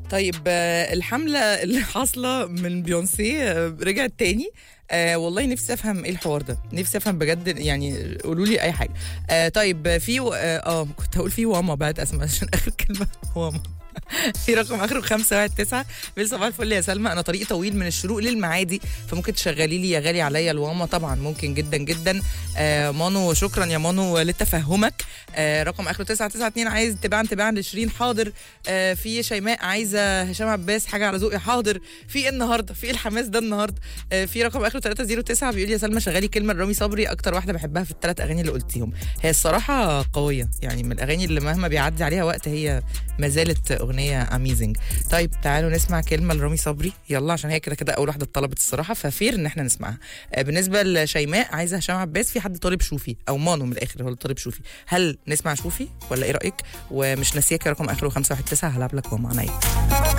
طيب آه، الحملة اللي حاصلة من بيونسي آه، رجعت تاني آه والله نفسي افهم ايه الحوار ده نفسي افهم بجد يعني قولوا لي اي حاجه آه طيب آه، في اه, آه كنت هقول في واما بعد اسمع عشان اخر كلمه واما في رقم اخره 519 بيقول صباح الفل يا سلمى انا طريقي طويل من الشروق للمعادي فممكن تشغلي لي يا غالي عليا الواما طبعا ممكن جدا جدا آه مانو شكرا يا مانو لتفهمك آه رقم اخره 992 عايز تباعا تباعا لشيرين حاضر آه في شيماء عايزه هشام عباس حاجه على ذوقي حاضر في ايه النهارده في ايه الحماس ده النهارده آه في رقم اخره 309 بيقول يا سلمى شغالي كلمه لرامي صبري اكتر واحده بحبها في الثلاث اغاني اللي قلتيهم هي الصراحه قويه يعني من الاغاني اللي مهما بيعدي عليها وقت هي ما زالت اغنيه اميزنج طيب تعالوا نسمع كلمه لرامي صبري يلا عشان هي كده كده اول واحده اتطلبت الصراحه ففير ان احنا نسمعها آه بالنسبه لشيماء عايزه هشام عباس في حد طالب شوفي او مانو من الاخر هو اللي طالب شوفي هل نسمع شوفي ولا ايه رايك ومش ناسياك يا رقم اخره 519 هلعب لك ومعنا